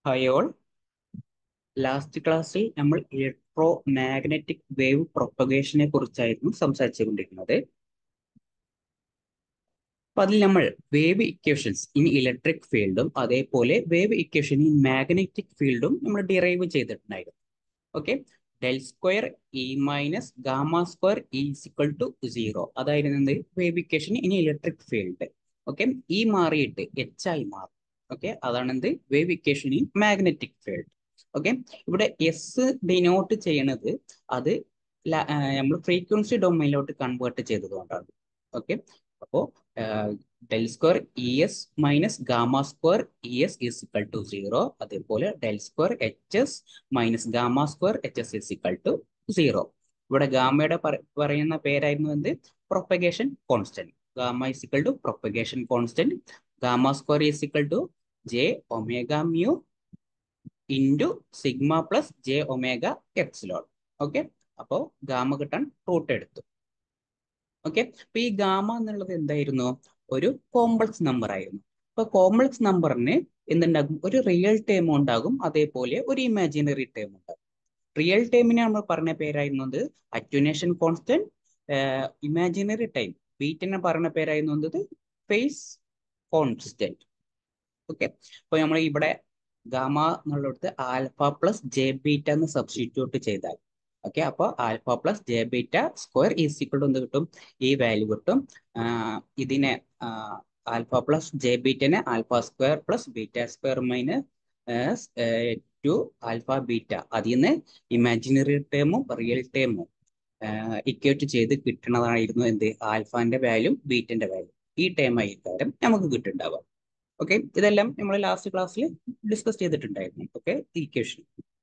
hi all last ക്ലാസ്സിൽ നമ്മൾ electro magnetic wave പ്രൊപ്പഗേഷനെ കുറിച്ചായിരുന്നു സംസാരിച്ചുകൊണ്ടിരുന്നത് അപ്പൊ അതിൽ നമ്മൾ വേവ് ഇക്വേഷൻസ് ഇൻ ഇലക്ട്രിക് ഫീൽഡും അതേപോലെ വേവ് ഇക്വേഷൻ ഇൻ മാഗ്നറ്റിക് ഫീൽഡും നമ്മൾ ഡിറൈവ് ചെയ്തിട്ടുണ്ടായിരുന്നു okay del square E minus gamma square equal to zero അതായിരുന്നു എന്ത് wave equation in electric field okay ഈ മാറിയിട്ട് എച്ച് ആയി മാറും ഓക്കെ അതാണ് എന്ത് wave equation in magnetic field okay ഇവിടെ എസ് ഡിനോട്ട് ചെയ്യണത് അത് നമ്മൾ ഫ്രീക്വൻസി ഡൊമൈനിലോട്ട് കൺവേർട്ട് ചെയ്തതുകൊണ്ടാണ് ഓക്കെ അപ്പോ del square E S minus gamma square E S is equal to zero അതേപോലെ del square H S minus gamma square H S is equal to zero ഇവിടെ ഗാമയുടെ പറയുന്ന പേരായിരുന്നു എന്ത് propagation constant gamma is equal to propagation constant gamma square is equal to j omega mu into sigma plus j omega epsilon okay അപ്പോൾ gamma കിട്ടാൻ root എടുത്തു okay അപ്പൊ ഈ ഗാമ എന്നുള്ളത് എന്തായിരുന്നു ഒരു കോംപ്ലക്സ് നമ്പർ ആയിരുന്നു അപ്പൊ കോംപ്ലക്സ് നമ്പറിന് എന്തുണ്ടാകും ഒരു റിയൽ ടേം ഉണ്ടാകും അതേപോലെ ഒരു ഇമാജിനറി ടേം ഉണ്ടാകും റിയൽ ടേമിനെ നമ്മൾ പറഞ്ഞ പേരായിരുന്നത് അറ്റുനേഷൻ കോൺസ്റ്റന്റ് ഇമാജിനറി ടൈം ബീറ്റിനെ പറഞ്ഞ പേരായിരുന്നു എന്നത് ഫേസ് കോൺസ്റ്റന്റ് ഓക്കെ അപ്പൊ നമ്മൾ ഇവിടെ ഗാമ എന്നുള്ളിടത്ത് ആൽഫ പ്ലസ് ജെ ബീറ്റ എന്ന് സബ്സ്റ്റിറ്റ്യൂട്ട് ചെയ്താൽ ഓക്കെ അപ്പോൾ alpha plus J beta square is equal എന്ത് കിട്ടും ഈ വാല്യൂ കിട്ടും ഇതിനെ ആൽഫ പ്ലസ് ജെ ബീറ്റനെ alpha square plus beta square minus two alpha beta അതിൽ നിന്ന് ഇമാജിനറി ടേമും റിയൽ ടേമും ഇക്വേറ്റ് ചെയ്ത് കിട്ടുന്നതായിരുന്നു എന്ത് ആൽഫാന്റെ വാല്യൂ ബീറ്റന്റെ വാല്യൂ ഈ ടേം ആയിരിക്കും നമുക്ക് കിട്ടുന്നുണ്ടാവുക ഓക്കെ ഇതെല്ലാം നമ്മൾ ലാസ്റ്റ് ക്ലാസ്സിൽ ഡിസ്കസ് ചെയ്തിട്ടുണ്ടായിരുന്നു ഓക്കെ ഇക്വേഷൻ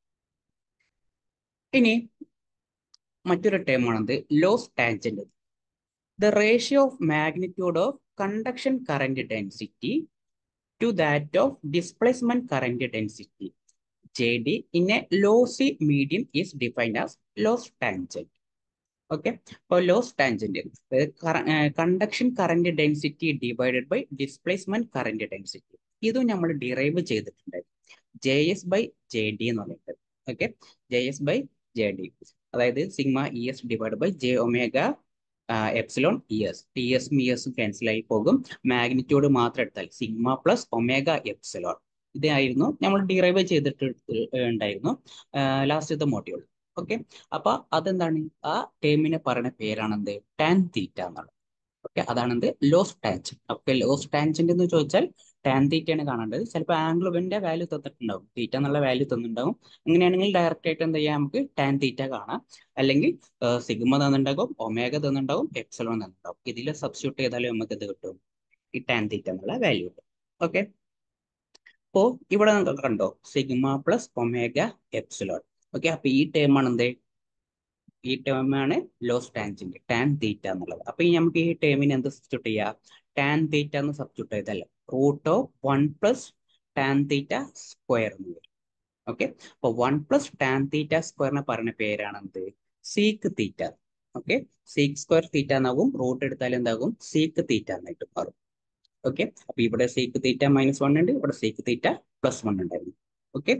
ഇനി മറ്റൊരു ടേമാണത് loss tangent the ratio of magnitude of conduction current density to that of displacement current density J D in a lossy medium is defined as loss tangent okay അപ്പോൾ loss tangent conduction current density divided by displacement current density ഇതും നമ്മൾ derive ചെയ്തിട്ടുണ്ട് J S by J D എന്ന് പറയുന്നത് okay J S by J D അതായത് sigma E S divide by j omega epsilon E S T എസും E എസും cancel ആയി പോകും മാഗ്നിറ്റ്യൂഡ് മാത്രം എടുത്താൽ സിഗ്മ പ്ലസ് ഒമേഗ എപ്സിലോൺ ഇതായിരുന്നു നമ്മൾ ഡിറൈവ് ചെയ്തിട്ട് ഉണ്ടായിരുന്നു ലാസ്റ്റത്തെ മോഡ്യൂൾ ഓക്കെ അപ്പൊ അതെന്താണ് ആ ടേമിനെ പറയുന്ന പേരാണെന്ത് ടാൻ തീറ്റ എന്നുള്ളത് ഓക്കെ അതാണെന്ത് loss tangent okay loss tangent എന്ന് ചോദിച്ചാൽ ടാൻ തീറ്റയാണ് കാണേണ്ടത് ചിലപ്പോൾ ആംഗിളിന്റെ വാല്യൂ തന്നിട്ടുണ്ടാവും തീറ്റ എന്നുള്ള വാല്യൂ തന്നിട്ടുണ്ടാവും അങ്ങനെയാണെങ്കിൽ ഡയറക്റ്റ് ആയിട്ട് എന്ത് ചെയ്യാം നമുക്ക് ടാൻ തീറ്റ കാണാം അല്ലെങ്കിൽ സിഗ്മ തന്നിട്ടുണ്ടാകും ഒമേഗ തന്നിട്ടുണ്ടാവും എപ്സലോൺ തന്നിട്ടുണ്ടാവും ഇതിൽ സബ്സ്റ്റിറ്റ്യൂട്ട് ചെയ്താലും നമുക്ക് ഇത് കിട്ടും ഈ ടാൻ തീറ്റ എന്നുള്ള വാല്യൂ കിട്ടും ഓക്കെ അപ്പോ ഇവിടെ നമുക്ക് കണ്ടോ sigma plus omega epsilon okay അപ്പൊ ഈ ടേം ആണ് എന്ത് ഈ ടേമാണ് ലോസ് ടാൻജന്റ് ടാൻ തീറ്റ എന്നുള്ളത് അപ്പൊ ഈ നമുക്ക് ഈ ടേമിന് എന്ത് സബ്സ്റ്റിറ്റ്യൂട്ട് ചെയ്യാം ടാൻ തീറ്റ എന്ന് സബ്സ്റ്റിറ്റ്യൂട്ട് ചെയ്തല്ല root of one plus tan theta square എന്ന് വരും ഓക്കെ അപ്പൊ വൺ പ്ലസ് ടാൻ തീറ്റ സ്ക്വയറിനെ പറഞ്ഞ പേരാണ് എന്ത് sec theta okay sec square theta എന്നാകും റൂട്ട് എടുത്താൽ എന്താകും സീക്ക് തീറ്റ എന്നായിട്ട് മാറും ഓക്കെ അപ്പൊ ഇവിടെ സീക്ക് തീറ്റ മൈനസ് വൺ ഉണ്ട് ഇവിടെ സീക്ക് തീറ്റ പ്ലസ് വൺ ഉണ്ടായിരുന്നു ഓക്കെ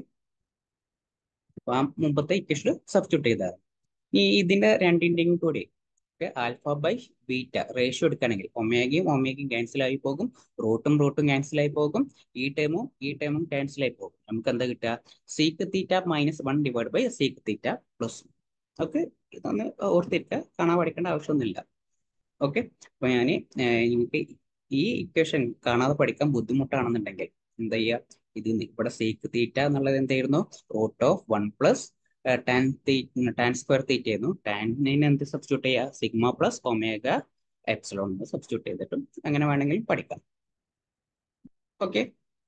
അപ്പൊ ആ മുമ്പത്തെ ഇക്വേഷനിൽ സബ്സ്റ്റിറ്റ്യൂട്ട് ചെയ്താൽ ഈ ഇതിന്റെ രണ്ടിന്റെയും കൂടി ആൽഫ ബൈ ബീറ്റ റേഷ്യോ എടുക്കുകയാണെങ്കിൽ ഒമേഗയും ഒമേഗയും ക്യാൻസൽ ആയി പോകും റൂട്ടും റൂട്ടും ക്യാൻസൽ ആയി പോകും ഈ ടേമും ഈ ടേമും ക്യാൻസൽ ആയി പോകും നമുക്ക് എന്താ കിട്ടുക sec theta minus one divide by sec theta plus okay ഇതൊന്ന് ഓർത്തിരിക്കുക കാണാൻ പഠിക്കേണ്ട ആവശ്യമൊന്നുമില്ല ഓക്കെ അപ്പൊ ഞാൻ നിങ്ങൾക്ക് ഈ ഇക്വേഷൻ കാണാതെ പഠിക്കാൻ ബുദ്ധിമുട്ടാണെന്നുണ്ടെങ്കിൽ എന്താ ചെയ്യുക ഇത് ഇവിടെ സീക്ക് തീറ്റ എന്നുള്ളത് എന്തായിരുന്നു root of one plus tan tan square theta ആയിരുന്നു ടാനിന് എന്ത് സബ്സ്റ്റിറ്റ്യൂട്ട് ചെയ്യുക sigma plus omega epsilon substitute ചെയ്തിട്ടും അങ്ങനെ വേണമെങ്കിൽ പഠിക്കാം ഓക്കെ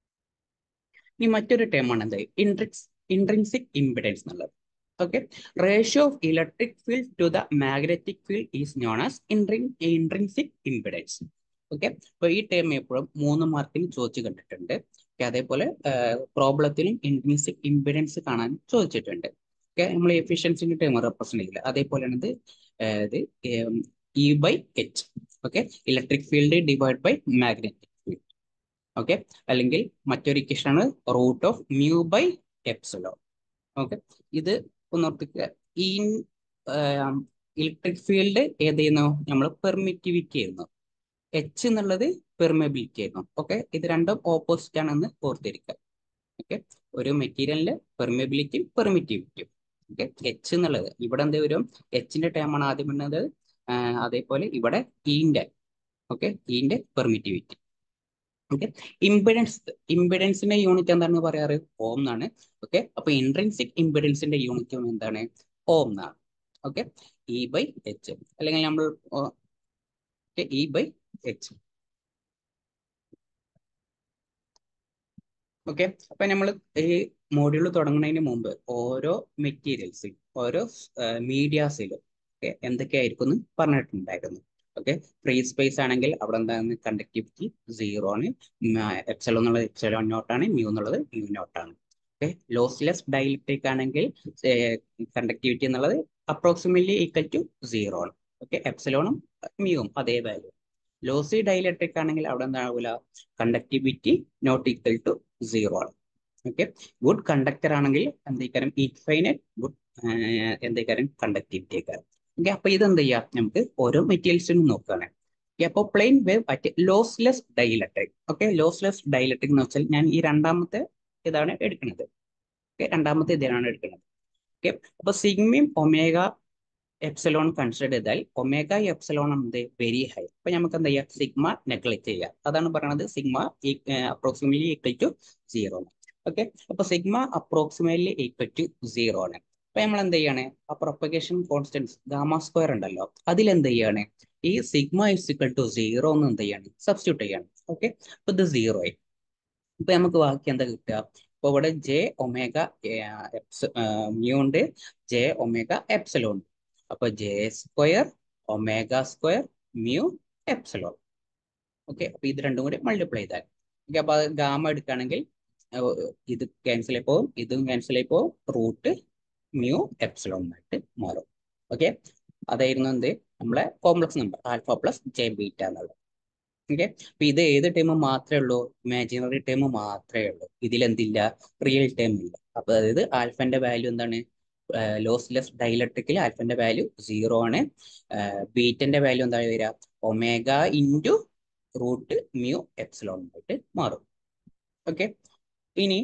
ഇനി മറ്റൊരു ടേമാണ് എന്ത് ഇൻട്രിക്സ് ഇൻട്രിൻസിക് ഇമ്പിഡൻസ് എന്നുള്ളത് okay ratio of electric field to the magnetic field is known as intrinsic impedance okay അപ്പൊ ഈ ടേം എപ്പോഴും മൂന്ന് മാർക്കിന് ചോദിച്ചു കണ്ടിട്ടുണ്ട് അതേപോലെ പ്രോബ്ലത്തിലും ഇൻട്രിൻസിക് ഇമ്പിഡൻസ് കാണാൻ ചോദിച്ചിട്ടുണ്ട് ഓക്കെ നമ്മൾ എഫിഷ്യൻസിന്റെ ടേം റെപ്രസെന്റ് ചെയ്യില്ല അതേപോലെയാണ് ഇത് ഇത് E by H okay electric field divide by magnetic field okay അല്ലെങ്കിൽ മറ്റൊരു ഇക്വേഷൻ ആണ് root of mu by epsilon okay ഇത് ഒന്നോർത്തിക്കുക ഈ ഇലക്ട്രിക് ഫീൽഡ് ഏത് ചെയ്യുന്നു നമ്മൾ പെർമിറ്റിവിറ്റി ചെയ്യുന്നു എച്ച് എന്നുള്ളത് പെർമബിലിറ്റി ആയിരുന്നു ഓക്കെ ഇത് രണ്ടും ഓപ്പോസിറ്റ് ആണെന്ന് ഓർത്തിരിക്കുക ഓക്കെ ഒരു മെറ്റീരിയലിന്റെ പെർമിബിലിറ്റിയും പെർമിറ്റിവിറ്റിയും ഓക്കെ എച്ച് എന്നുള്ളത് ഇവിടെ എന്ത് വരും എച്ചിന്റെ ടേം ആണ് ആദ്യം വരുന്നത് അതേപോലെ ഇവിടെ ഇന്റെ ഓക്കെ ഇന്റെ പെർമിറ്റിവിറ്റി ഓക്കെ ഇമ്പിഡൻസ് ഇമ്പിഡൻസിന്റെ യൂണിറ്റ് എന്താണെന്ന് പറയാറ് ഓം എന്നാണ് ഓക്കെ അപ്പൊ ഇൻട്രൻസിക് ഇമ്പിഡൻസിന്റെ യൂണിറ്റും എന്താണ് ഓം എന്നാണ് ഓക്കെ ഇ ബൈ എച്ച് അല്ലെങ്കിൽ നമ്മൾ ഇ ബൈ എച്ച് ഓക്കെ അപ്പൊ നമ്മൾ ഈ മോഡ്യൂൾ തുടങ്ങുന്നതിന് മുമ്പ് ഓരോ മെറ്റീരിയൽസിൽ ഓരോ മീഡിയാസിലും ഓക്കെ എന്തൊക്കെയായിരിക്കും എന്ന് പറഞ്ഞിട്ടുണ്ടായിരുന്നു ഓക്കെ ഫ്രീ സ്പേസ് ആണെങ്കിൽ അവിടെ എന്താണ് കണ്ടക്ടിവിറ്റി സീറോ ആണ് എപ്സലോ എന്നുള്ളത് എപ്സലോ നോട്ടാണ് മ്യൂ എന്നുള്ളത് മ്യൂ നോട്ടാണ് ഓക്കെ ലോസ്ലെസ് ഡൈലക്ട്രിക് ആണെങ്കിൽ കണ്ടക്ടിവിറ്റി എന്നുള്ളത് അപ്രോക്സിമേറ്റ്ലി ഈക്വൽ ടു സീറോ ആണ് ഓക്കെ എപ്സലോണും മ്യൂവും അതേ വാല്യൂ ലോസി ഡൈലക്ട്രിക് ആണെങ്കിൽ അവിടെ എന്താവില്ല conductivity not equal to zero ആണ് ഓക്കെ ഗുഡ് കണ്ടക്ടർ ആണെങ്കിൽ എന്തേക്കാരം ഇൻഫൈനറ്റ് ഗുഡ് എന്തേക്കാരം കണ്ടക്ടിവിറ്റി ആക്കാരം ഓക്കെ അപ്പൊ ഇത് എന്ത് ചെയ്യാം നമുക്ക് ഓരോ മെറ്റീരിയൽസിനും നോക്കുകയാണ് അപ്പോൾ plane wave at lossless dielectric okay lossless dielectric എന്ന് വെച്ചാൽ ഞാൻ ഈ രണ്ടാമത്തെ ഇതാണ് എടുക്കുന്നത് ഓക്കെ രണ്ടാമത്തെ ഇതിനാണ് എടുക്കുന്നത് ഓക്കെ അപ്പൊ സിഗ്മയും ഒമേഗ എപ്സലോൺ കൺസിഡർ ചെയ്താൽ ഒമേഗ എപ്സലോൺ എന്ത് വെരി ഹൈ അപ്പൊ നമുക്ക് എന്താ ചെയ്യാം സിഗ്മ നെഗ്ലക്ട് ചെയ്യുക അതാണ് പറയുന്നത് sigma approximately equal to zero okay അപ്പൊ sigma approximately equal to zero ആണ് അപ്പൊ നമ്മൾ എന്ത് ചെയ്യാണ് ആ പ്രൊപ്പഗേഷൻ കോൺസ്റ്റൻസ് ഗാമ സ്ക്വയർ ഉണ്ടല്ലോ അതിൽ എന്ത് ചെയ്യാണ് ഈ sigma is equal to zero എന്ന് എന്ത് ചെയ്യാണ് സബ്സ്റ്റിറ്റ്യൂട്ട് ചെയ്യാണ് ഓക്കെ അപ്പൊ ഇത് സീറോ ആയി ഇപ്പൊ നമുക്ക് ബാക്കി എന്താ കിട്ടുക ഇപ്പൊ ഇവിടെ ജെ ഒമേഗ എപ്സ് മ്യൂ ഉണ്ട് ജെ ഒമേഗ എപ്സലോൺ ഉണ്ട് അപ്പൊ J square omega square mu epsilon okay അപ്പൊ ഇത് രണ്ടും കൂടി മൾട്ടിപ്ലൈ ചെയ്താൽ ഓക്കെ അപ്പൊ ഗാമ എടുക്കുകയാണെങ്കിൽ ഇത് ക്യാൻസൽ ആയി പോകും ഇതും ക്യാൻസൽ ആയി പോകും റൂട്ട് മ്യൂ എപ്സലോൺ ആയിട്ട് മാറും ഓക്കെ അതായിരുന്നു എന്ത് നമ്മളെ complex number alpha plus J beta എന്നുള്ളത് ഓക്കെ അപ്പൊ ഇത് ഏത് ടൈം മാത്രമേ ഉള്ളൂ ഇമാജിനറി ടൈം മാത്രമേ ഉള്ളൂ ഇതിൽ എന്തില്ല റിയൽ ടൈം ഇല്ല അപ്പൊ അതായത് ആൽഫന്റെ വാല്യൂ എന്താണ് ലോസ്ലെസ് ഡൈലക്ട്രിക്കിൽ ആൽഫന്റെ വാല്യൂ സീറോ ആണ് ബീറ്റന്റെ വാല്യൂ എന്താണ് വരിക omega into root mu epsilon ആയിട്ട് മാറും ഓക്കെ ഇനി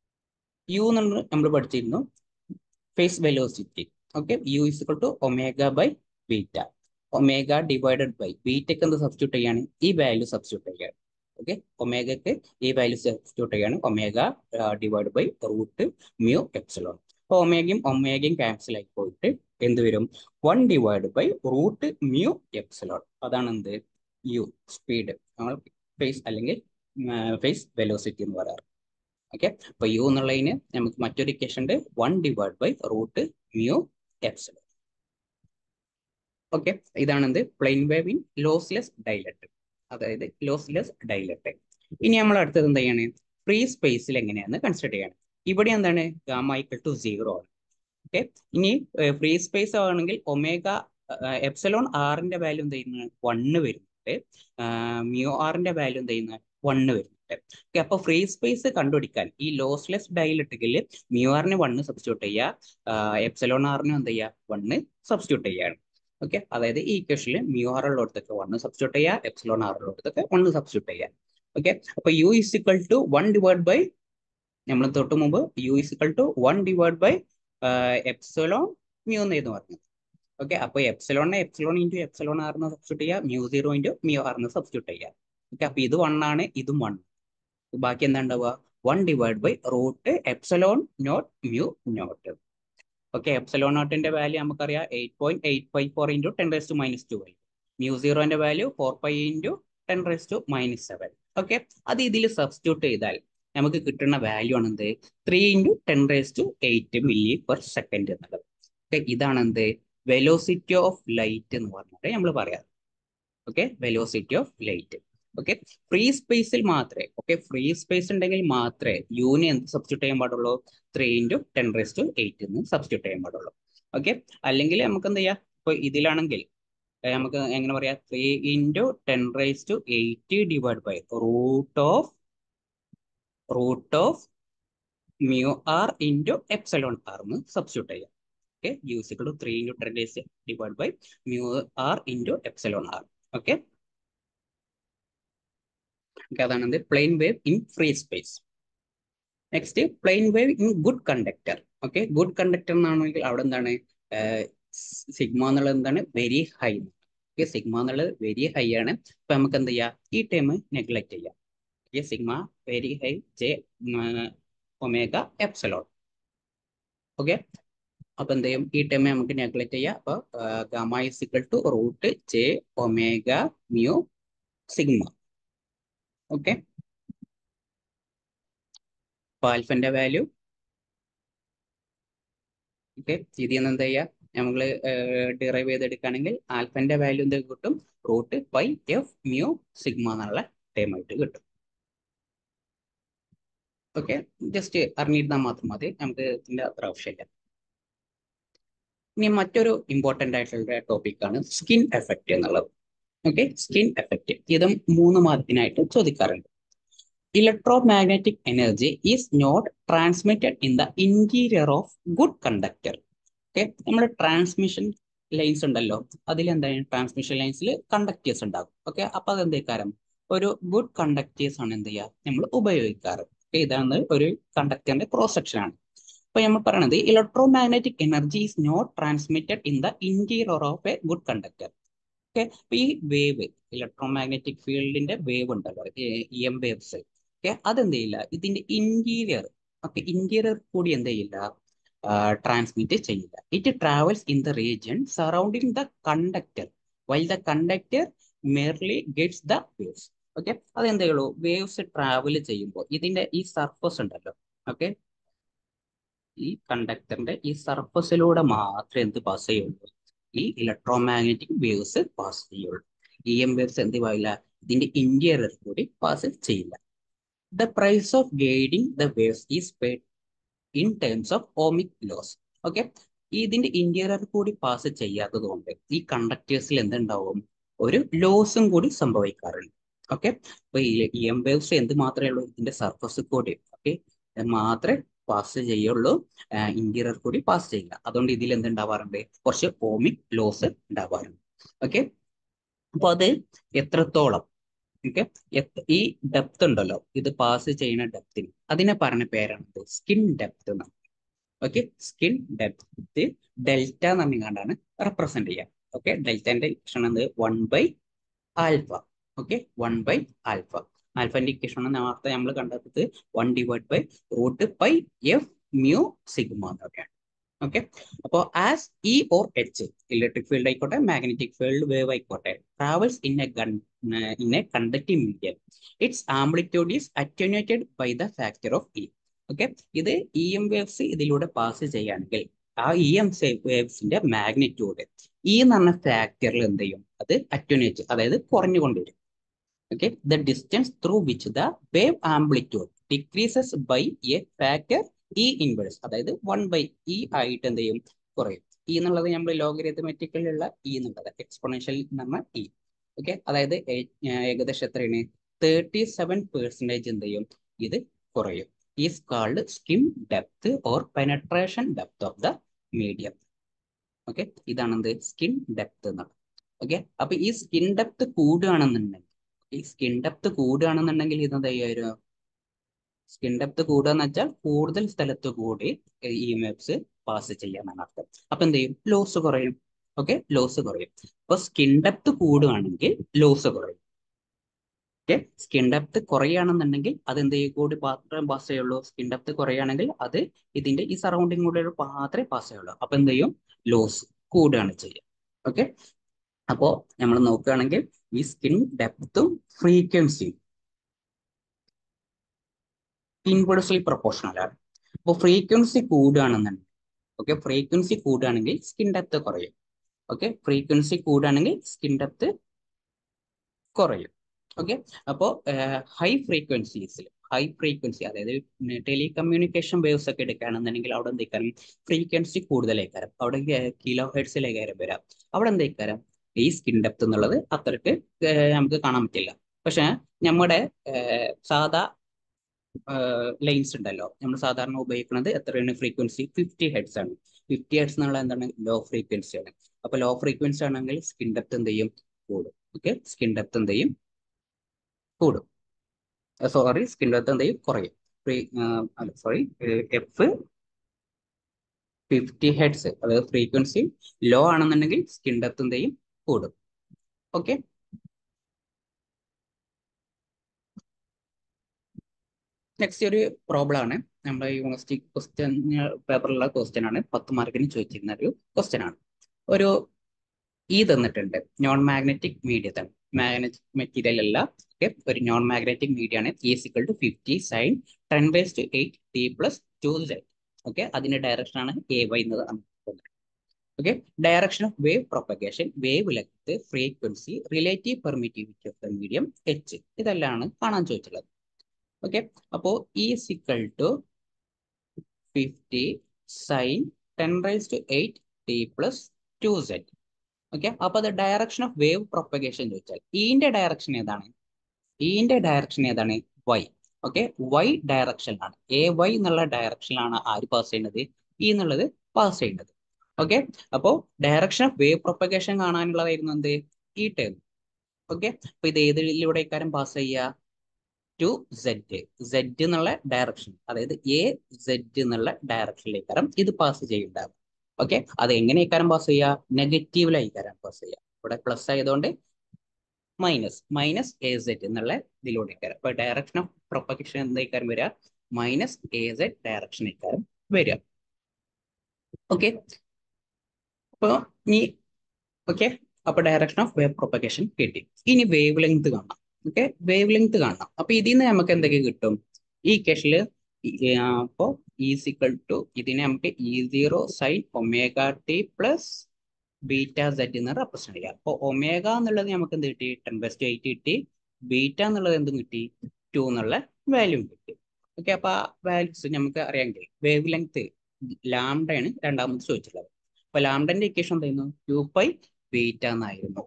യു എന്നുള്ളത് നമ്മൾ പഠിച്ചിരുന്നു phase velocity okay U is equal to omega by beta omega divided by ബീറ്റയ്ക്ക് എന്ത് സബ്സ്റ്റിറ്റ്യൂട്ട് ചെയ്യാണ് ഈ വാല്യൂ സബ്സ്റ്റിറ്റ്യൂട്ട് ചെയ്യാണ് ഓക്കെ ഒമേഗക്ക് ഈ വാല്യൂ സബ്സ്റ്റിറ്റ്യൂട്ട് ചെയ്യാണ് omega divide by root mu epsilon അപ്പോൾ ഒമേഗയും ഒമേഗയും ക്യാൻസൽ ആയി പോയിട്ട് എന്ത് വരും one divide by root mu epsilon അതാണ് എന്ത് യു സ്പീഡ് നമ്മൾ ഫേസ് അല്ലെങ്കിൽ ഫേസ് വെലോസിറ്റി എന്ന് പറയാറ് ഓക്കെ അപ്പൊ യു എന്നുള്ളതിന് നമുക്ക് മറ്റൊരു ഇക്വേഷൻ ഉണ്ട് one divide by root mu epsilon okay ഇതാണ് എന്ത് plane wave in lossless dielectric അതായത് ലോസ്ലെസ് ഡൈലക്ട്രിക് ഇനി നമ്മൾ അടുത്തത് എന്ത് ചെയ്യാണ് ഫ്രീ സ്പേസിൽ എങ്ങനെയാണെന്ന് കൺസിഡർ ചെയ്യണം ഇവിടെ എന്താണ് ഗാമ ഈക്വൽ ടു സീറോ ആണ് ഓക്കെ ഇനി ഫ്രീ സ്പേസ് ആണെങ്കിൽ ഒമേഗ എപ്സലോൺ ആറിന്റെ വാല്യൂ എന്ത് ചെയ്യുന്നത് വണ്ണ് വരുന്നുണ്ട് മ്യൂ ആറിന്റെ വാല്യൂ എന്ത് ചെയ്യുന്നത് വണ്ണ് വരുന്നുണ്ട് ഓക്കെ അപ്പൊ ഫ്രീ സ്പേസ് കണ്ടുപിടിക്കാൻ ഈ ലോസ്ലെസ് ഡൈലക്ട്രിക്കിൽ മ്യൂ ആറിന് വണ്ണ് സബ്സ്റ്റിറ്റ്യൂട്ട് ചെയ്യുക എപ്സലോൺ ആറിന് എന്ത് ചെയ്യുക വണ്ണ് സബ്സ്റ്റിറ്റ്യൂട്ട് ചെയ്യാണ് ഓക്കെ അതായത് ഈ ഇക്വേഷനിൽ മ്യൂ ആർ ഉള്ളിടത്തൊക്കെ വണ്ണ് സബ്സ്റ്റിറ്റ്യൂട്ട് ചെയ്യുക എപ്സലോൺ ആർ ഉള്ളിടത്തൊക്കെ വണ്ണ് സബ്സ്റ്റിറ്റ്യൂട്ട് ചെയ്യുക ഓക്കെ അപ്പൊ U is equal to one divide by നമ്മൾ തൊട്ട് മുമ്പ് U is equal to one divide by epsilon mu എന്നായിരുന്നു പറഞ്ഞത് ഓക്കെ അപ്പൊ എപ്സലോണിനെ എപ്സലോൺ ഇൻറ്റു എപ്സലോൺ ആറിന് സബ്സ്റ്റിറ്റ്യൂട്ട് ചെയ്യുക മ്യൂ സീറോ ഇൻറ്റു മ്യൂ ആറിന് സബ്സ്റ്റിറ്റ്യൂട്ട് ചെയ്യുക ഓക്കെ അപ്പൊ ഇത് വൺ ആണ് ഇതും വൺ ബാക്കി എന്താ ഉണ്ടാവുക one divide by root epsilon not mu naught okay epsilon നോട്ടിന്റെ വാല്യൂ നമുക്കറിയാം eight point eight five four into ten raise to minus two mu സീറോന്റെ value four five into ten raise to minus seven okay അത് ഇതിൽ substitute ചെയ്താൽ നമുക്ക് കിട്ടുന്ന value ആണ് എന്ത് three into ten raise to eight milli per second എന്നുള്ളത് okay ഇതാണ് എന്ത് വെലോസിറ്റി ഓഫ് ലൈറ്റ് എന്ന് പറഞ്ഞിട്ട് നമ്മൾ പറയാം okay velocity of light okay free സ്പേസിൽ മാത്രമേ ഓക്കെ ഫ്രീ സ്പേസ് ഉണ്ടെങ്കിൽ മാത്രമേ യൂനി എന്ത് സബ്സ്റ്റിറ്റ്യൂട്ട് ചെയ്യാൻ പാടുള്ളൂ three into ten raise to eight എന്ന് സബ്സ്റ്റിറ്റ്യൂട്ട് ചെയ്യാൻ പാടുള്ളൂ ഓക്കെ അല്ലെങ്കിൽ നമുക്ക് എന്ത് ചെയ്യാം ഇപ്പൊ ഇതിലാണെങ്കിൽ നമുക്ക് എങ്ങനെ പറയാം three into ten raise to eight divide by root of root of mu R into epsilon R എന്ന് സബ്സ്റ്റിറ്റ്യൂട്ട് ചെയ്യാം okay U is equal three into ten raise divide by mu R into epsilon R okay അതാണ് എന്ത് plane wave in free space next plane wave in good conductor okay good conductor എന്നാണെങ്കിൽ അവിടെ എന്താണ് sigma എന്നുള്ളത് എന്താണ് very high okay sigma എന്നുള്ളത് very high ആണ് അപ്പൊ നമുക്ക് എന്ത് ചെയ്യാം ഈ ടൈം നെഗ്ലക്ട് ചെയ്യാം okay sigma very high J omega epsilon okay അപ്പൊ എന്ത് ചെയ്യും ഈ ടൈം നമുക്ക് നെഗ്ലക്ട് ചെയ്യാം അപ്പൊ gamma is equal to root J omega mu sigma okay അപ്പൊ ആൽഫന്റെ വാല്യൂ ഓക്കെ ഇതിൽ നിന്ന് എന്താ ചെയ്യുക നമ്മൾ ഡിറൈവ് ചെയ്തെടുക്കുകയാണെങ്കിൽ ആൽഫന്റെ വാല്യൂ എന്ത് കിട്ടും root pi F mu sigma എന്നുള്ള ടൈം ആയിട്ട് കിട്ടും ഓക്കെ ജസ്റ്റ് അറിഞ്ഞിരുന്നാൽ മാത്രം മതി നമുക്ക് ഇതിന്റെ അത്ര ആവശ്യമില്ല ഇനി മറ്റൊരു ഇമ്പോർട്ടൻ്റ് ആയിട്ടുള്ള ടോപ്പിക്കാണ് സ്കിൻ എഫക്റ്റ് എന്നുള്ളത് ഓക്കെ സ്കിൻ എഫക്റ്റ് ഇതും മൂന്ന് മാർക്കിനായിട്ട് ചോദിക്കാറുണ്ട് electromagnetic energy is not transmitted in the interior of good conductor okay നമ്മുടെ ട്രാൻസ്മിഷൻ ലൈൻസ് ഉണ്ടല്ലോ അതിൽ എന്താണ് ട്രാൻസ്മിഷൻ ലൈൻസിൽ കണ്ടക്ടേഴ്സ് ഉണ്ടാകും ഓക്കെ അപ്പൊ അതെന്തേക്കാരം ഒരു ഗുഡ് കണ്ടക്ടേഴ്സ് ആണ് എന്ത് ചെയ്യുക നമ്മൾ ഉപയോഗിക്കാറ് ഓക്കെ ഇതാണ് ഒരു കണ്ടക്ടറിന്റെ ക്രോസ് സെക്ഷൻ ആണ് അപ്പൊ നമ്മൾ പറയണത് electromagnetic energy is not transmitted in the interior of a good conductor okay അപ്പൊ ഈ വേവ് ഇലക്ട്രോമാഗ്നറ്റിക് ഫീൽഡിന്റെ വേവ് ഉണ്ടല്ലോ ഇ എം വേവ്സ് ഓക്കെ അതെന്ത് ചെയ്യില്ല ഇതിന്റെ ഇന്റീരിയർ ഓക്കെ ഇന്റീരിയർ കൂടി എന്ത് ചെയ്യില്ല ട്രാൻസ്മിറ്റ് ചെയ്യില്ല it travels in the region surrounding the conductor while the conductor merely gets the waves okay അതെന്തേ ഉള്ളൂ വേവ്സ് ട്രാവൽ ചെയ്യുമ്പോൾ ഇതിന്റെ ഈ സർഫസ് ഉണ്ടല്ലോ ഓക്കെ ഈ കണ്ടക്ടറിന്റെ ഈ സർഫസിലൂടെ മാത്രമേ എന്ത് പാസ് ചെയ്യുള്ളൂ ഈ ഇലക്ട്രോമാഗ്നറ്റിക് വേവ്സ് പാസ് ചെയ്യുള്ളൂ ഇ എം വേവ്സ് എന്ത് പാടില്ല ഇതിന്റെ ഇന്റീരിയർ കൂടി പാസ് ചെയ്യില്ല the price of guiding the waves is paid in terms of ohmic loss okay ഇതിന്റെ ഇന്റീരിയർ കൂടി പാസ് ചെയ്യാത്തത് കൊണ്ട് ഈ കണ്ടക്ടേഴ്സിൽ എന്തുണ്ടാവും ഒരു ലോസും കൂടി സംഭവിക്കാറുണ്ട് ഓക്കെ അപ്പൊ ഈ എം വേവ്സ് എന്ത് മാത്രമേ ഉള്ളൂ ഇതിന്റെ സർഫസ് കൂടി ഓക്കെ മാത്രമേ പാസ് ചെയ്യുള്ളൂ ഇന്റീരിയർ കൂടി പാസ് ചെയ്യില്ല അതുകൊണ്ട് ഇതിൽ എന്തുണ്ടാവാറുണ്ട് കുറച്ച് ഓമിക് ലോസ് ഉണ്ടാവാറുണ്ട് ഓക്കെ അപ്പൊ അത് എത്രത്തോളം ഓക്കെ ഈ ഡെപ്ത് ഉണ്ടല്ലോ ഇത് പാസ് ചെയ്യുന്ന ഡെപ്തിന് അതിനെ പറഞ്ഞ പേരാണ് സ്കിൻ ഡെപ്ത് എന്നാണ് ഓക്കെ സ്കിൻ ഡെപ്ത് ഡെൽറ്റ എന്ന് പറഞ്ഞാണ് റെപ്രസെന്റ് ചെയ്യുക ഓക്കെ ഡെൽറ്റന്റെ ഇക്വേഷൻ എന്ത് one by alpha okay one by alpha ആൽഫന്റെ ഇക്വേഷൻ നേരത്തെ നമ്മൾ കണ്ടെത്തത് one divide by root pi F mu sigma എന്നൊക്കെയാണ് ഓക്കെ അപ്പോൾ as E or H electric field ആയിക്കോട്ടെ മാഗ്നറ്റിക് ഫീൽഡ് വേവ് ആയിക്കോട്ടെ travels in a gun in a conducting medium its amplitude is attenuated by the factor of E okay ഇത് E M waves ഇതിലൂടെ pass ചെയ്യുകയാണെങ്കിൽ ആ E M വേവ്സിന്റെ magnitude E എന്ന് പറഞ്ഞ ഫാക്ടറിൽ എന്ത് ചെയ്യും അത് അറ്റുനേറ്റ് അതായത് കുറഞ്ഞുകൊണ്ടിരിക്കും okay the distance through which the wave amplitude decreases by a factor E inverse അതായത് വൺ ബൈ ഇ ആയിട്ട് എന്ത് ചെയ്യും കുറയും ഇ എന്നുള്ളത് നമ്മൾ ലോഗരിതമെറ്റിക്കലുള്ള ഇ എന്നുള്ളത് എക്സ്പൊണൻഷ്യൽ എന്ന് പറഞ്ഞാൽ ഇ ഓക്കെ അതായത് ഏകദേശം എത്രയാണ് തേർട്ടി സെവൻ പെർസെൻറ്റേജ് എന്ത് ചെയ്യും ഇത് കുറയും is called skin depth or penetration depth of the medium okay ഇതാണ് എന്ത് സ്കിൻ ഡെപ്ത് എന്നുള്ളത് ഓക്കെ അപ്പൊ ഈ സ്കിൻ ഡെപ്ത് കൂടുകയാണെന്നുണ്ടെങ്കിൽ ഈ സ്കിൻ ഡെപ്ത് കൂടുകയാണെന്നുണ്ടെങ്കിൽ ഇത് എന്താ ചെയ്യുക സ്കിൻ ഡെപ്ത് കൂടുക എന്ന് വെച്ചാൽ കൂടുതൽ സ്ഥലത്ത് കൂടി ഇ വെബ്സ് പാസ് ചെയ്യാന്നാണ് അർത്ഥം അപ്പൊ എന്ത് ചെയ്യും ലോസ് കുറയും ഓക്കെ ലോസ് കുറയും അപ്പൊ സ്കിൻ ഡെപ്ത് കൂടുകയാണെങ്കിൽ ലോസ് കുറയും ഓക്കെ സ്കിൻ ഡെപ്ത് കുറയുകയാണെന്നുണ്ടെങ്കിൽ അത് എന്ത് ചെയ്യും കൂടി മാത്രമേ പാസ് ചെയ്യുള്ളൂ സ്കിൻ ഡെപ്ത് കുറയുകയാണെങ്കിൽ അത് ഇതിന്റെ ഈ സറൗണ്ടിങ് കൂടെ മാത്രമേ പാസ് ചെയ്യുള്ളൂ അപ്പൊ എന്ത് ചെയ്യും ലോസ് കൂടുകയാണ് ചെയ്യുക ഓക്കെ അപ്പോ നമ്മൾ നോക്കുകയാണെങ്കിൽ ഈ സ്കിൻ ഡെപ്തും ഫ്രീക്വൻസിയും ഇൻവേഴ്സ്ലി പ്രൊപ്പോർഷണൽ ആണ് അപ്പോൾ ഫ്രീക്വൻസി കൂടുകയാണെന്നുണ്ടെങ്കിൽ ഓക്കെ ഫ്രീക്വൻസി കൂടുകയാണെങ്കിൽ സ്കിൻ ഡെപ്ത് കുറയും ഓക്കെ ഫ്രീക്വൻസി കൂടുകയാണെങ്കിൽ സ്കിൻ ഡെപ്ത് കുറയും ഓക്കെ അപ്പോൾ ഹൈ ഫ്രീക്വൻസീസിൽ ഹൈ ഫ്രീക്വൻസി അതായത് ടെലികമ്മ്യൂണിക്കേഷൻ വേവ്സ് ഒക്കെ എടുക്കുകയാണെന്നുണ്ടെങ്കിൽ അവിടെ എന്തൊക്കെയാണ് ഫ്രീക്വൻസി കൂടുതലേക്കാരം അവിടെ കിലോ ഹെഡ്സിലേക്കാരം വരാം അവിടെ എന്തൊക്കെയാണ് ഈ സ്കിൻ ഡെപ്ത് എന്നുള്ളത് അത്രക്ക് നമുക്ക് കാണാൻ പറ്റില്ല പക്ഷെ നമ്മുടെ സാധാ ലൈൻസ് ഉണ്ടല്ലോ നമ്മൾ സാധാരണ ഉപയോഗിക്കുന്നത് എത്രയാണ് ഫ്രീക്വൻസി ഫിഫ്റ്റി ഹെഡ്സ് ആണ് ഫിഫ്റ്റി ഹെഡ്സ് എന്നുള്ള എന്താണ് ലോ ഫ്രീക്വൻസി ആണ് അപ്പൊ ലോ ഫ്രീക്വൻസി ആണെങ്കിൽ സ്കിൻ ഡെപ്ത് എന്ത് ചെയ്യും കൂടും ഓക്കെ സ്കിൻ ഡെപ്ത് എന്ത് ചെയ്യും കൂടും സോറി സ്കിൻ ഡെപ്ത് എന്ത് ചെയ്യും കുറയും അല്ല സോറി എഫ് ഫിഫ്റ്റി ഹെഡ്സ് അതായത് ഫ്രീക്വൻസി ലോ ആണെന്നുണ്ടെങ്കിൽ സ്കിൻ ഡെപ്ത് എന്ത് ചെയ്യും കൂടും ഓക്കെ നെക്സ്റ്റ് ഒരു പ്രോബ്ലം ആണ് നമ്മുടെ യൂണിവേഴ്സിറ്റി ക്വസ്റ്റ്യൻ പേപ്പറിലുള്ള ക്വസ്റ്റ്യൻ ആണ് പത്ത് മാർക്കിന് ചോദിച്ചിരുന്ന ഒരു ക്വസ്റ്റ്യൻ ആണ് ഒരു ഈ തന്നിട്ടുണ്ട് നോൺ മാഗ്നറ്റിക് മീഡിയ തന്നെ മാഗ്നറ്റിക് മെറ്റീരിയൽ അല്ല ഓക്കെ ഒരു നോൺ മാഗ്നറ്റിക് മീഡിയ ആണ് ഈ is equal to fifty sine ten raise to eight T plus two Z okay അതിന്റെ ഡയറക്ഷൻ ആണ് എ വൈ എന്നത് okay direction of wave propagation wavelength frequency relative permittivity of the medium H ഇതെല്ലാം കാണാൻ ചോദിച്ചുള്ളത് okay അപ്പോ ഈ is equal to fifty sine ten raise to eight T plus two Z okay അപ്പൊ അത് direction of wave propagation ചോദിച്ചാൽ ഈന്റെ direction ഏതാണ് ഈന്റെ ഡയറക്ഷൻ ഏതാണ് വൈ ഓക്കെ വൈ ഡയറക്ഷനിലാണ് എ വൈ എന്നുള്ള ഡയറക്ഷനിലാണ് ആര് പാസ് ചെയ്യുന്നത് ഈ എന്നുള്ളത് പാസ് ചെയ്യുന്നത് ഓക്കെ അപ്പോ ഡയറക്ഷൻ ഓഫ് വേവ് പ്രൊപ്പഗേഷൻ കാണാനുള്ളതായിരുന്നു എന്ത് ഈ ടേം ഓക്കെ അപ്പൊ ഇത് ഏതിലൂടെ ഇക്കാരം പാസ് ചെയ്യുക ടു സെഡ് സെഡ് എന്നുള്ള ഡയറക്ഷൻ അതായത് എ സെഡ് എന്നുള്ള ഡയറക്ഷനിലേക്കാരം ഇത് പാസ് ചെയ്യുന്നുണ്ടാവും ഓക്കെ അത് എങ്ങനെ ഇക്കാരം പാസ് ചെയ്യുക നെഗറ്റീവിലായി ഇക്കാരം പാസ് ചെയ്യുക ഇവിടെ പ്ലസ് ആയതുകൊണ്ട് മൈനസ് മൈനസ് എ സെഡ് എന്നുള്ള ഇതിലൂടെ ഇക്കാരം അപ്പൊ ഡയറക്ഷൻ ഓഫ് പ്രൊപ്പഗേഷൻ എന്താ ഇക്കാരം വരിക മൈനസ് എ സെഡ് ഡയറക്ഷൻ ഇക്കാരം വരിക ഓക്കെ അപ്പൊ ഇനി ഓക്കെ അപ്പൊ ഡയറക്ഷൻ ഓഫ് വേവ് പ്രൊപ്പഗേഷൻ കിട്ടി ഇനി വേവ് ലെങ്ത് കാണാം ഓക്കെ വേവ് ലെങ്ത് കാണാം അപ്പൊ ഇതിൽ നിന്ന് നമുക്ക് എന്തൊക്കെ കിട്ടും ഈ കേസില് അപ്പോ ഈസിക്വൽ ടു ഇതിനെ നമുക്ക് E zero sine omega T plus beta Z എന്ന് റെപ്രസെന്റ് ചെയ്യാം അപ്പൊ ഒമേഗ എന്നുള്ളത് നമുക്ക് എന്ത് കിട്ടി ടെൻ ബെസ്റ്റ് എയ്റ്റ് കിട്ടി ബീറ്റ എന്നുള്ളത് എന്തും കിട്ടി ടു എന്നുള്ള വാല്യൂ കിട്ടി ഓക്കെ അപ്പൊ ആ വാല്യൂസ് നമുക്ക് അറിയാമെങ്കിൽ വേവ് ലെങ്ത് ലാംഡയാണ് രണ്ടാമത് ചോദിച്ചിട്ടുള്ളത് അപ്പൊ ലാംഡന്റെ ഇക്വേഷൻ എന്തായിരുന്നു ടു പൈ ബീറ്റ എന്നായിരുന്നു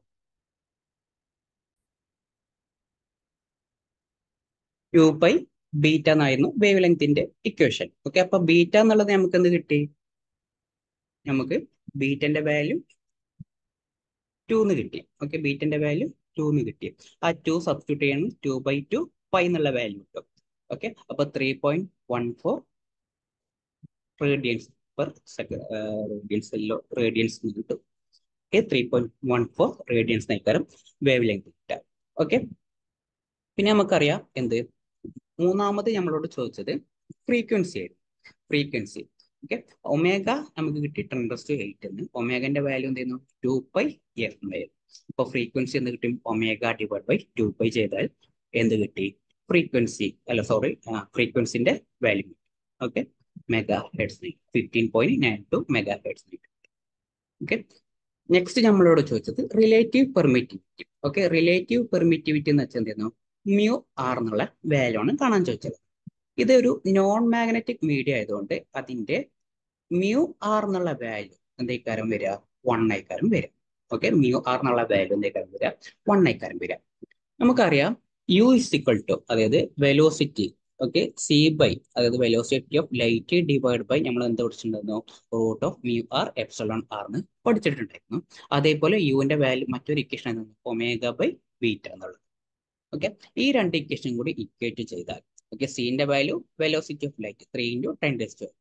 ടു പൈ ബീറ്റ എന്നായിരുന്നു വേവ് ലെങ്ത്തിന്റെ ഇക്വേഷൻ ഓക്കെ അപ്പൊ ബീറ്റ എന്നുള്ളത് നമുക്ക് എന്ത് കിട്ടി നമുക്ക് ബീറ്റന്റെ വാല്യൂ ടു എന്ന് കിട്ടി ഓക്കെ ബീറ്റന്റെ വാല്യൂ ടു എന്ന് കിട്ടി ആ ടു സബ്സ്റ്റിറ്റ്യൂട്ട് ചെയ്യണം ടു ബൈ ടു പൈ എന്നുള്ള വാല്യൂ കിട്ടും ഓക്കെ അപ്പൊ three point one four radians per second radians എല്ലോ റേഡിയൻസ് കിട്ടും okay three point one four radians നയിക്കാരം വേവ് ലെങ്ത് കിട്ടാം ഓക്കെ പിന്നെ നമുക്കറിയാം എന്ത് മൂന്നാമത് നമ്മളോട് ചോദിച്ചത് ഫ്രീക്വൻസി ആയിരുന്നു ഫ്രീക്വൻസി ഓക്കെ ഒമേഗ നമുക്ക് കിട്ടി ടെൻ ടു എയ്റ്റ് എന്ന് ഒമേഗന്റെ വാല്യൂ എന്ത് ചെയ്യുന്നു ടു പൈ എഫ് എന്നായിരുന്നു അപ്പൊ ഫ്രീക്വൻസി എന്ത് കിട്ടും omega divide by two pi ചെയ്താൽ എന്ത് കിട്ടി ഫ്രീക്വൻസി അല്ല സോറി ഫ്രീക്വൻസിന്റെ value okay megahertz fifteen point nine two megahertz okay next നമ്മളോട് ചോദിച്ചത് relative permittivity okay relative permittivity എന്ന് വെച്ചാൽ എന്തായിരുന്നു മ്യൂ ആർ എന്നുള്ള വാല്യൂ ആണ് കാണാൻ ചോദിച്ചത് ഇതൊരു നോൺ മാഗ്നറ്റിക് മീഡിയ ആയതുകൊണ്ട് അതിന്റെ മ്യൂ ആർ എന്നുള്ള വാല്യൂ എന്തേക്കാരം വരിക വൺ ഐക്കാരം വരിക ഓക്കെ മ്യൂ ആർ എന്നുള്ള വാല്യൂ എന്തേക്കാരം വരിക വൺ ഐക്കാരം വരിക നമുക്കറിയാം യു ഇസ് ഇക്വൽ ടു അതായത് വെലോസിറ്റി ഓക്കെ സി ബൈ അതായത് velocity of light divide by നമ്മൾ എന്ത് പഠിച്ചിട്ടുണ്ടായിരുന്നു root of mu R epsilon R എന്ന് പഠിച്ചിട്ടുണ്ടായിരുന്നു അതേപോലെ യുവിന്റെ വാല്യൂ മറ്റൊരു ഇക്വേഷൻ ഒമേഗ ബൈ ബീറ്റ എന്നുള്ളത് ഓക്കെ ഈ രണ്ട് ഇക്വേഷൻ കൂടി ഇക്വേറ്റ് ചെയ്താൽ ഓക്കെ സീന്റെ value velocity of light three into ten raise to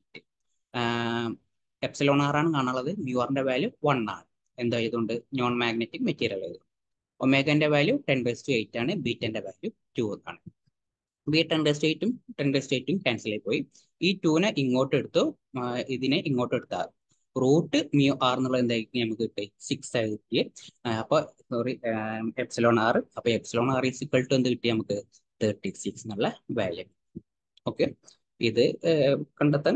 epsilon R ആണ് കാണുള്ളത് മ്യൂ ആറിന്റെ വാല്യൂ വൺ ആണ് എന്തായതുകൊണ്ട് നോൺ മാഗ്നറ്റിക് മെറ്റീരിയൽ ആയതുകൊണ്ട് ഒമേഗന്റെ value ten raise to eight ആണ് ബീറ്റന്റെ വാല്യൂ ടു ആണ് ബി ടെൻ ഡേസ് എയ്റ്റും ടെൻ ഡേസ് എയ്റ്റും ക്യാൻസൽ ആയി പോയി ഈ ടൂനെ ഇങ്ങോട്ട് എടുത്തു ഇതിനെ ഇങ്ങോട്ട് എടുത്താൽ റൂട്ട് മ്യൂ ആർ എന്നുള്ളത് എന്തായിരിക്കും നമുക്ക് കിട്ടി സിക്സ് ആയി കിട്ടിയ അപ്പൊ സോറി എപ്സിലോൺ ആർ അപ്പൊ epsilon R is equal to എന്ത് കിട്ടി നമുക്ക് തേർട്ടി സിക്സ് എന്നുള്ള വാല്യൂ ഓക്കെ ഇത് കണ്ടെത്താൻ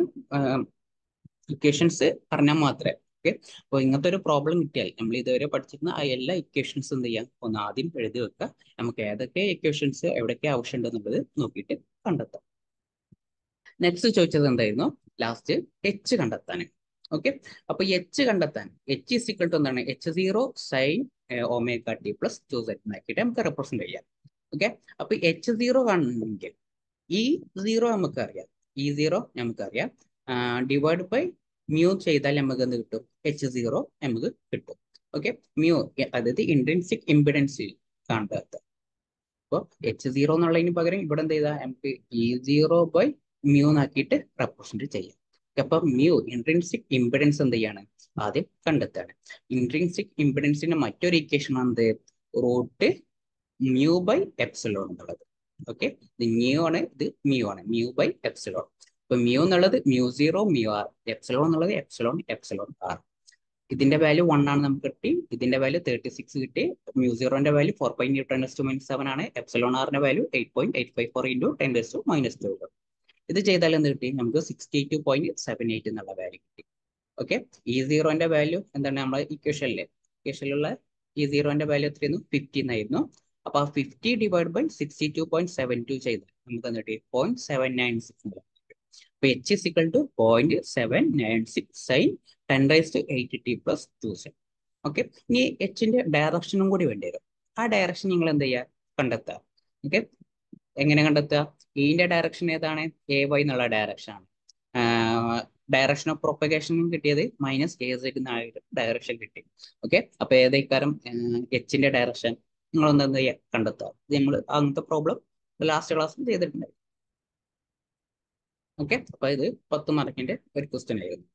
ഇക്വേഷൻസ് പറഞ്ഞാൽ മാത്രമേ ഓക്കെ അപ്പോൾ ഇങ്ങനത്തെ ഒരു പ്രോബ്ലം കിട്ടിയാൽ നമ്മൾ ഇതുവരെ പഠിച്ചിരുന്ന ആ എല്ലാ ഇക്വേഷൻസ് എന്ത് ചെയ്യാം ഒന്ന് ആദ്യം എഴുതി വെക്കുക നമുക്ക് ഏതൊക്കെ ഇക്വേഷൻസ് എവിടെയൊക്കെ ആവശ്യമുണ്ട് എന്നുള്ളത് നോക്കിയിട്ട് കണ്ടെത്താം നെക്സ്റ്റ് ചോദിച്ചത് എന്തായിരുന്നു ലാസ്റ്റ് എച്ച് കണ്ടെത്താൻ ഓക്കെ അപ്പൊ എച്ച് കണ്ടെത്താൻ എച്ച് ഇസ് ഇക്വൽ ടു എന്താണ് H zero sine omega T plus two z എന്നാക്കിയിട്ട് നമുക്ക് റെപ്രസെന്റ് ചെയ്യാം ഓക്കെ അപ്പൊ എച്ച് സീറോ കാണണമെങ്കിൽ ഈ സീറോ നമുക്കറിയാം ഈ സീറോ നമുക്കറിയാം ഡിവൈഡ് ബൈ മ്യൂ ചെയ്താൽ നമുക്ക് എന്ത് കിട്ടും എച്ച് സീറോ നമുക്ക് കിട്ടും ഓക്കെ മ്യൂ അതായത് ഇൻട്രൻസിക് ഇമ്പിഡൻസ് കാണുന്നത് അപ്പോൾ എച്ച് സീറോ എന്നുള്ളതിന് പകരം ഇവിടെ എന്ത് ചെയ്താൽ നമുക്ക് ഇ സീറോ ബൈ മ്യൂ എന്നാക്കിയിട്ട് റെപ്രസെന്റ് ചെയ്യാം അപ്പൊ മ്യൂ ഇൻട്രൻസിക് ഇമ്പിഡൻസ് എന്ത് ചെയ്യാണ് ആദ്യം കണ്ടെത്താണ് ഇൻട്രൻസിക് ഇമ്പിഡൻസിന്റെ മറ്റൊരു ഇക്വേഷൻ എന്ത് റൂട്ട് മ്യൂ ബൈ എപ്സിലോൺ എന്നുള്ളത് ഓക്കെ ഇത് മ്യൂ ആണ് ഇത് മ്യൂ ആണ് മ്യൂ ബൈ എപ്സിലോൺ അപ്പൊ മ്യൂ എന്നുള്ളത് mu zero mu R epsilon എന്നുള്ളത് എപ്സിലോൺ എപ്സിലോൺ ആർ ഇതിന്റെ വാല്യൂ വൺ ആണ് നമുക്ക് കിട്ടി ഇതിന്റെ വാല്യൂ തേർട്ടി സിക്സ് കിട്ടി മ്യൂ സീറോന്റെ value four point ten to minus seven ആണ് എപ്സിലോൺ ആറിന്റെ value eight point eight five four into ten to minus two ഇത് ചെയ്താൽ എന്ത് കിട്ടി നമുക്ക് sixty two point seven eight എന്നുള്ള വാല്യൂ കിട്ടി ഓക്കെ ഈ സീറോന്റെ വാല്യൂ എന്താണ് നമ്മുടെ ഇക്വേഷനിലെ ഇക്വേഷനിലുള്ള ഈ സീറോന്റെ വാല്യൂ എത്രയായിരുന്നു ഫിഫ്റ്റീൻ ആയിരുന്നു അപ്പൊ ആ fifty divide by sixty two point seven two ചെയ്താൽ നമുക്ക് എന്ത് കിട്ടി പോയിന്റ് സെവൻ നയൻ സിക്സ് അപ്പൊ H is equal to point seven nine six sine ten raise to eight T plus two z okay ഇനി എച്ചിന്റെ ഡയറക്ഷനും കൂടി വേണ്ടി വരും ആ ഡയറക്ഷൻ നിങ്ങൾ എന്ത് ചെയ്യുക കണ്ടെത്തുക ഓക്കെ എങ്ങനെ കണ്ടെത്തുക ഈന്റെ ഡയറക്ഷൻ ഏതാണ് എ വൈ എന്നുള്ള ഡയറക്ഷൻ ആണ് ഡയറക്ഷൻ ഓഫ് പ്രൊപ്പഗേഷൻ കിട്ടിയത് മൈനസ് എ സെഡ് എന്നായിട്ട് ഡയറക്ഷൻ കിട്ടി ഓക്കെ അപ്പൊ ഏതേക്കാരം എച്ചിന്റെ ഡയറക്ഷൻ നിങ്ങൾ ഒന്ന് എന്ത് ചെയ്യുക കണ്ടെത്തുക ഇത് നമ്മൾ അങ്ങനത്തെ പ്രോബ്ലം ലാസ്റ്റ് ക്ലാസ്സിൽ ചെയ്തിട്ടുണ്ട് ഓക്കെ അപ്പൊ ഇത് പത്ത് മാർക്കിന്റെ ഒരു ക്വസ്റ്റ്യൻ ആയിരുന്നു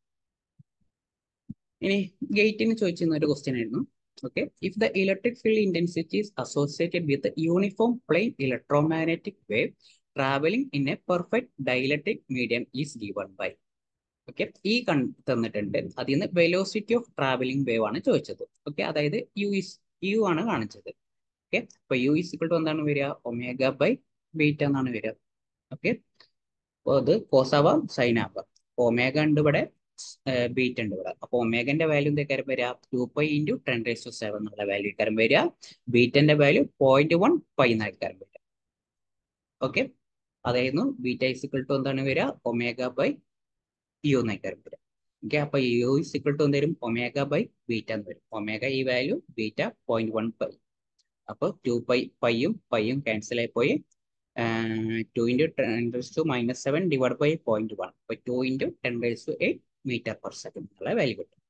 ഇനി ഗേറ്റിന് ചോദിച്ചിരുന്ന ഒരു ക്വസ്റ്റ്യൻ ആയിരുന്നു okay if the electric field intensity is associated with a uniform plane electromagnetic wave traveling in a perfect dielectric medium is given by okay ഈ കൺ തന്നിട്ടുണ്ട് അതിൽ നിന്ന് വെലോസിറ്റി ഓഫ് ട്രാവലിംഗ് വേവ് ആണ് ചോദിച്ചത് ഓക്കെ അതായത് യു ഇസ് യു ആണ് കാണിച്ചത് ഓക്കെ അപ്പൊ യു ഇസ് ഇക്വൾ ടു എന്താണ് വരിക ഒമേഗ ബൈ ബീറ്റ എന്നാണ് വരിക ഓക്കെ അപ്പോൾ അത് കോസാവാം സൈനാവാം ഒമേഗ ഉണ്ട് ഇവിടെ ബീറ്റ് ഉണ്ട് ഇവിടെ അപ്പൊ ഒമേഗന്റെ വാല്യൂ എന്തൊക്കെ വരിക two pi into ten raise to seven എന്നുള്ള വാല്യൂ കാരം വരിക ബീറ്റന്റെ വാല്യൂ പോയിന്റ് വൺ പൈ എന്നായിരിക്കും വരിക ഓക്കെ അതായിരുന്നു ബീറ്റ ഇസിക്വൾ ടു എന്താണ് വരിക ഒമേഗ ബൈ യു എന്നായിരിക്കും വരിക ഓക്കെ അപ്പൊ യു ഇസിക്വൾ ടു എന്തായാലും ഒമേഗ ബൈ ബീറ്റ എന്ന് വരും ഒമേഗ ഈ value beta point one pi അപ്പൊ ടു പൈ പൈയും പൈയും ക്യാൻസൽ ആയി പോയി two into ten raise to minus seven divide by point one അപ്പൊ two into ten raise to eight meter per second എന്നുള്ള വാല്യൂ കിട്ടും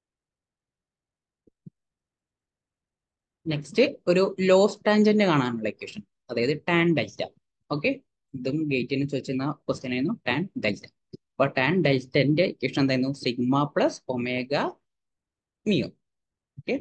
നെക്സ്റ്റ് ഒരു ലോസ് ടാൻജന്റ് കാണാനുള്ള ഇക്വേഷൻ അതായത് ടാൻ ഡെൽറ്റ ഓക്കെ ഇതും ഗേറ്റിന് ചോദിച്ചിരുന്ന ക്വസ്റ്റ്യൻ ആയിരുന്നു ടാൻ ഡെൽറ്റ അപ്പൊ ടാൻ ഡെൽറ്റന്റെ ഇക്വേഷൻ എന്തായിരുന്നു സിഗ്മ പ്ലസ് ഒമേഗ മിയോ ഓക്കെ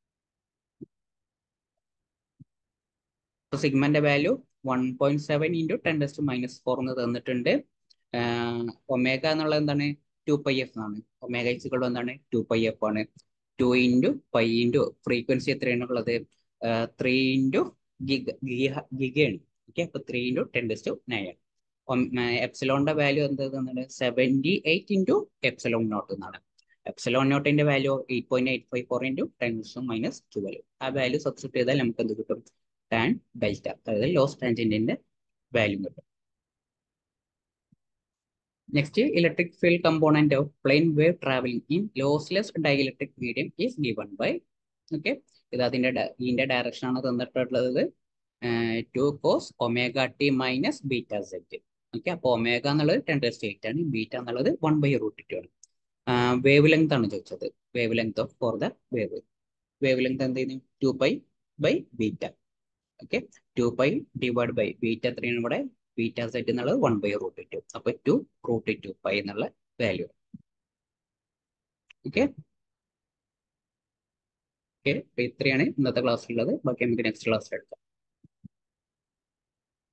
സിഗ്മന്റെ value one point seven into ten ഡെസ്റ്റ് മൈനസ് ഫോർ എന്ന് തന്നിട്ടുണ്ട് ഒമേഗ എന്നുള്ളത് എന്താണ് ടു പൈ എഫ് ആണ് ഒമേഗ ഇസുകൾ എന്താണ് ടു പൈ എഫ് ആണ് two into pi into frequency എത്രയാണ് ഉള്ളത് ത്രീ ഇൻറ്റു ഗിഗ ഗിഗയാണ് ഓക്കെ അപ്പൊ ത്രീ ഇൻറ്റു ടെൻ ഡെസ്റ്റ് നയൻ എപ്സിലോണിന്റെ വാല്യൂ എന്ത് തന്നിട്ടുണ്ട് seventy eight into epsilon nought എന്നാണ് എപ്സിലോൺ നോട്ടിന്റെ value eight point eight five four into ten minus twelve ആ വാല്യൂ സബ്സ്റ്റിറ്റ് ചെയ്താൽ നമുക്ക് എന്ത് കിട്ടും ടാൻ ഡെൽറ്റ അതായത് ലോസ് ടാൻജന്റിന്റെ വാല്യൂ കിട്ടും next electric field component of plane wave travelling in lossless dielectric medium is given by okay ഇത് അതിന്റെ ഇതിന്റെ ഡയറക്ഷൻ ആണ് തന്നിട്ടുള്ളത് two cos omega T minus beta z okay അപ്പൊ ഒമേഗ എന്നുള്ളത് ടെൻ റെസ്റ്റ് എയ്റ്റ് ആണ് ബീറ്റ എന്നുള്ളത് വൺ ബൈ റൂട്ട് ടു ആണ് വേവ് ലെങ്ത് ആണ് ചോദിച്ചത് wavelength of four the wave wavelength എന്ത് ചെയ്യുന്നു two pi by beta okay two pi divide by beta എത്രയാണ് ഇവിടെ ബീറ്റ സെറ്റ് എന്നുള്ളത് വൺ ബൈ റൂട്ട് ടു അപ്പൊ ടു റൂട്ട് ടു പൈ എന്നുള്ള വാല്യൂ ഓക്കെ ഓക്കെ ഇത്രയാണ് ഇന്നത്തെ ക്ലാസ്സിലുള്ളത് ബാക്കി നമുക്ക് നെക്സ്റ്റ് ക്ലാസ്സിൽ എടുക്കാം